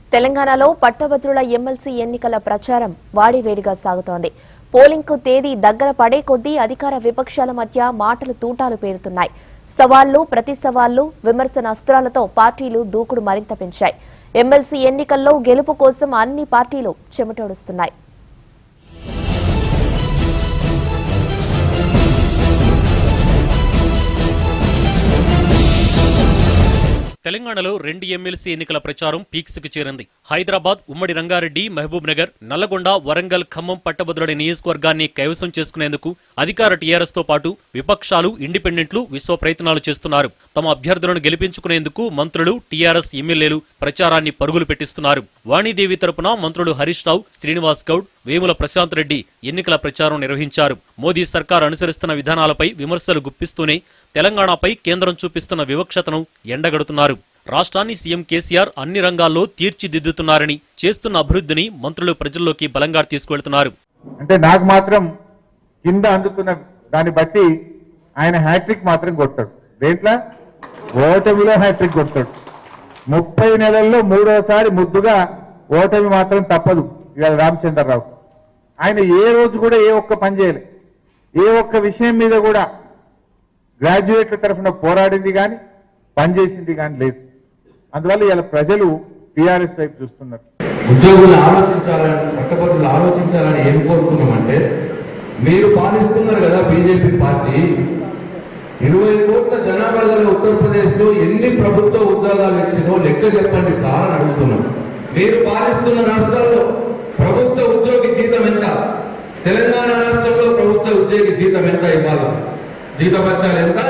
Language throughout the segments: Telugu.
తెలంగాణలో పట్టభద్రుల ఎమ్మెల్సీ ఎన్నికల ప్రచారం వాడివేడిగా సాగుతోంది పోలింగ్కు తేదీ దగ్గర పడే కొద్దీ అధికార విపక్షాల మధ్య మాటలు తూటాలు పేరుతున్నాయి సవాళ్లు ప్రతి సవాళ్లు విమర్శన అస్త్రాలతో పార్టీలు దూకుడు మరింత పెంచాయి ఎమ్మెల్సీ ఎన్నికల్లో గెలుపు కోసం అన్ని పార్టీలు చెమటోడుస్తున్నాయి తెలంగాణలో రెండు ఎమ్మెల్సీ ఎన్నికల ప్రచారం పీక్స్ కు చేరింది హైదరాబాద్ ఉమ్మడి రంగారెడ్డి మహబూబ్ నగర్ నల్లగొండ వరంగల్ ఖమ్మం పట్టభద్రుల నియోజకవర్గాన్ని కైవసం చేసుకునేందుకు అధికార టీఆర్ఎస్ తో పాటు విపక్షాలు ఇండిపెండెంట్లు విశ్వ ప్రయత్నాలు చేస్తున్నారు తమ అభ్యర్థులను గెలిపించుకునేందుకు మంత్రులు టీఆర్ఎస్ ఎమ్మెల్యేలు ప్రచారాన్ని పరుగులు పెట్టిస్తున్నారు వాణీదేవి తరపున మంత్రులు హరీష్ రావు శ్రీనివాస్ గౌడ్ వేముల ప్రశాంత్ రెడ్డి ఎన్నికల ప్రచారం నిర్వహించారు మోదీ సర్కార్ అనుసరిస్తున్న విధానాలపై విమర్శలు గుప్పిస్తూనే తెలంగాణపై కేంద్రం చూపిస్తున్న వివక్షతను ఎండగడుతున్నారు రాష్ట్రాన్ని సీఎం కేసీఆర్ అన్ని రంగాల్లో తీర్చిదిద్దుతున్నారని చేస్తున్న అభివృద్ధిని మంత్రులు ప్రజల్లోకి బలంగా తీసుకువెళ్తున్నారు అంటే నాకు మాత్రం కింద అందుతున్న దాన్ని బట్టి ఆయన హ్యాట్రిక్ మాత్రం కొట్టాడు దేంట్లో ఓటమిలో హ్యాట్రిక్ కొట్టాడు ముప్పై నెలల్లో మూడోసారి ముద్దుగా ఓటమి మాత్రం తప్పదు ఇవాళ రామచంద్రరావు ఆయన ఏ రోజు కూడా ఏ ఒక్క పని చేయలే ఏ ఒక్క విషయం మీద కూడా గ్రాడ్యుయేట్ల తరఫున పోరాడింది కానీ పనిచేసింది కానీ లేదు అందువల్ల ఇవాళ ప్రజలు టీఆర్ఎస్ వైపు చూస్తున్నారు ఉద్యోగులు ఆలోచించాలని పట్టభద్రులు ఆలోచించాలని ఏం కోరుతున్నామంటే మీరు పాలిస్తున్నారు కదా బీజేపీ పార్టీ ఇరవై కోట్ల జనాభా గల ఉత్తరప్రదేశ్ లో ఎన్ని ప్రభుత్వ ఉద్యోగాలు ఇచ్చినో లెక్క చెప్పండి సార్ అని అడుగుతున్నాం మీరు పాలిస్తున్న రాష్ట్రాల్లో ప్రభుత్వ ఉద్యోగి జీతం ఎంత తెలంగాణ రాష్ట్రంలో ప్రభుత్వ ఉద్యోగి జీతం ఎంత ఇవ్వాలి జీతపత్యాలు ఎంత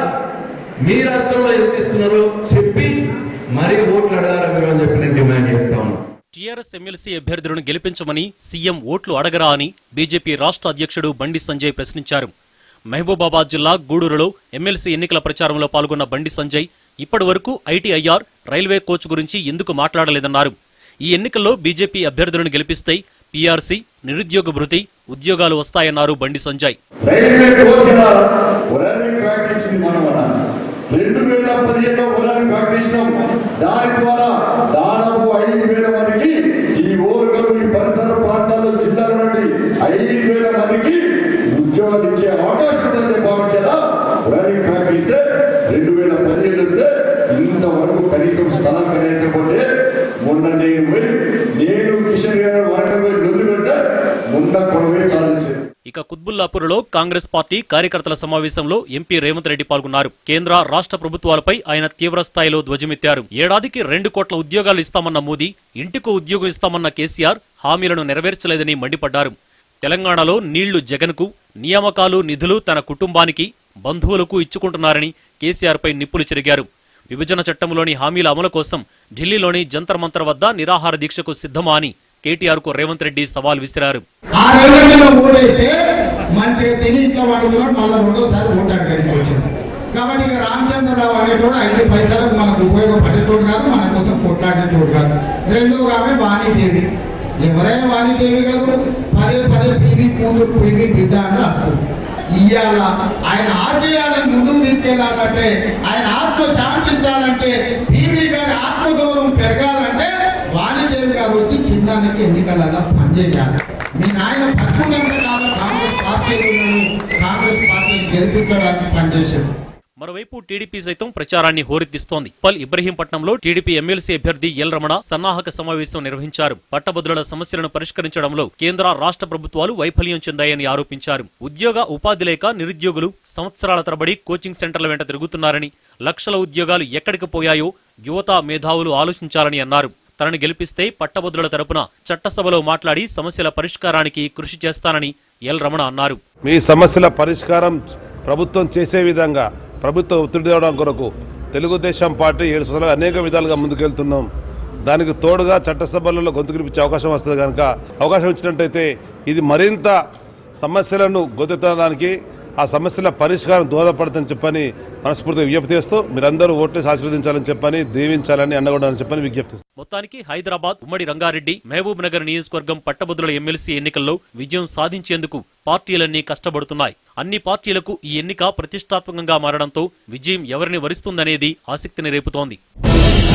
మీ రాష్ట్రంలో ఎంత ఇస్తున్నారో చెప్పి మరీ ఓట్లు అడగాలని మీరు అని చెప్పి నేను డిమాండ్ చేస్తా ఉన్నాను టీఆర్ఎస్ ఎమ్మెల్సీ అభ్యర్థులను గెలిపించమని సీఎం ఓట్లు అడగరా అని బీజేపీ రాష్ట్ర అధ్యక్షుడు బండి సంజయ్ ప్రశ్నించారు మహబూబాబాద్ జిల్లా గూడూరులో ఎమ్మెల్సీ ఎన్నికల ప్రచారంలో పాల్గొన్న బండి సంజయ్ ఇప్పటి వరకు ఐటీఐఆర్ రైల్వే కోచ్ గురించి ఎందుకు మాట్లాడలేదన్నారు ఈ ఎన్నికల్లో బీజేపీ అభ్యర్థులను గెలిపిస్తే పీఆర్సీ నిరుద్యోగ భృతి ఉద్యోగాలు వస్తాయన్నారు బండి సంజయ్ రైల్వే కోచిన వరాన్ని ప్రకటించింది మనం అన్న రెండు వేల పదిహేనులో వరాన్ని ప్రకటించినాం దాని ద్వారా దాదాపు ఐదు వేల మందికి ఈ ఓరుగలు ఈ పరిసర ప్రాంతాల్లో జిల్లాల నుండి ఐదు వేల మందికి ఉద్యోగాలు ఇచ్చే అవకాశం ఉందని భావించాలా వరాన్ని ప్రకటిస్తే రెండు వేల పదిహేను వస్తే ఇంతవరకు కనీసం స్థలం కనీసపోతే మొన్న నేను పోయి నేను కిషన్ గారు వరంగల్ పోయి నొల్లి పెడితే మొన్న కొడవే సాధించింది ఇక కుత్బుల్లాపూర్లో కాంగ్రెస్ పార్టీ కార్యకర్తల సమావేశంలో ఎంపీ రేవంత్ రెడ్డి పాల్గొన్నారు కేంద్ర రాష్ట్ర ప్రభుత్వాలపై ఆయన తీవ్ర స్థాయిలో ధ్వజమెత్తారు ఏడాదికి రెండు కోట్ల ఉద్యోగాలు ఇస్తామన్న మోదీ ఇంటికో ఉద్యోగం ఇస్తామన్న కేసీఆర్ హామీలను నెరవేర్చలేదని మండిపడ్డారు తెలంగాణలో నీళ్లు జగన్కు నియామకాలు నిధులు తన కుటుంబానికి బంధువులకు ఇచ్చుకుంటున్నారని కేసీఆర్పై నిప్పులు చెరిగారు విభజన చట్టంలోని హామీల అమలు కోసం ఢిల్లీలోని జంతర్ మంతర్ వద్ద నిరాహార దీక్షకు సిద్ధమా అని కేటీఆర్ కు రేవంత్ రెడ్డి సవాల్ విసిరారు ఆ నెల మీద ఓటేస్తే మంచిగా తిని ఇంట్లో వండుకున్నాడు మళ్ళీ రెండోసారి ఓటు అడగడానికి వచ్చింది కాబట్టి ఇక రామచంద్రరావు అనేటోడు ఐదు పైసలకు మనకు ఉపయోగపడేటోడు కాదు మన కోసం కొట్లాడేటోడు కాదు రెండో ఆమె వాణీదేవి ఎవరైనా వాణీదేవి గారు పదే పదే పీవీ కూతురు పీవీ బిడ్డ అని రాస్తారు ఇవాళ ఆయన ఆశయాలను ముందుకు తీసుకెళ్లాలంటే ఆయన ఆత్మ శాంతించాలంటే పీవీ గారి ఆత్మగౌరవం పెరగాలంటే వాణిదేవి గారు వచ్చి చిన్నానికి ఎన్నికలలో పనిచేయాలి మీ నాయన పట్టుకున్నంత కాలం కాంగ్రెస్ పార్టీలో కాంగ్రెస్ పార్టీని గెలిపించడానికి పనిచేశాడు మరోవైపు టీడీపీ సైతం ప్రచారాన్ని హోరెత్తిస్తోంది పల్ ఇబ్రహీంపట్నంలో టీడీపీ ఎమ్మెల్సీ అభ్యర్థి ఎల్ రమణ సన్నాహక సమావేశం నిర్వహించారు పట్టభద్రుల సమస్యలను పరిష్కరించడంలో కేంద్ర రాష్ట్ర ప్రభుత్వాలు వైఫల్యం చెందాయని ఆరోపించారు ఉద్యోగ ఉపాధి లేక నిరుద్యోగులు సంవత్సరాల తరబడి కోచింగ్ సెంటర్ల వెంట తిరుగుతున్నారని లక్షల ఉద్యోగాలు ఎక్కడికి పోయాయో యువత మేధావులు ఆలోచించాలని అన్నారు తనను గెలిపిస్తే పట్టభద్రుల తరపున చట్టసభలో మాట్లాడి సమస్యల పరిష్కారానికి కృషి చేస్తానని ఎల్ రమణ అన్నారు మీ సమస్యల పరిష్కారం ప్రభుత్వం చేసే విధంగా ప్రభుత్వ ఒత్తిడి తేవడం కొరకు తెలుగుదేశం పార్టీ ఏడు సంవత్సరాలు అనేక విధాలుగా ముందుకెళ్తున్నాం దానికి తోడుగా చట్టసభలలో గొంతు వినిపించే అవకాశం వస్తుంది కనుక అవకాశం ఇచ్చినట్టయితే ఇది మరింత సమస్యలను గొంతెత్తడానికి ఆ సమస్యల పరిష్కారం దోహదపడుతుందని చెప్పని మనస్ఫూర్తిగా విజ్ఞప్తి చేస్తూ మీరందరూ ఓట్లేసి ఆశీర్వదించాలని చెప్పని దీవించాలని అండగొండాలని చెప్పని విజ్ఞప్తి చేస్తున్నాను. మొత్తానికి హైదరాబాద్ ఉమ్మడి రంగారెడ్డి మహబూబ్ నగర్ నియోజకవర్గం పట్టభద్రుల ఎమ్మెల్సీ ఎన్నికల్లో విజయం సాధించేందుకు పార్టీలన్నీ కష్టపడుతున్నాయి అన్ని పార్టీలకు ఈ ఎన్నిక ప్రతిష్టాత్మకంగా మారడంతో విజయం ఎవరిని వరిస్తుందనేది ఆసక్తిని రేపుతోంది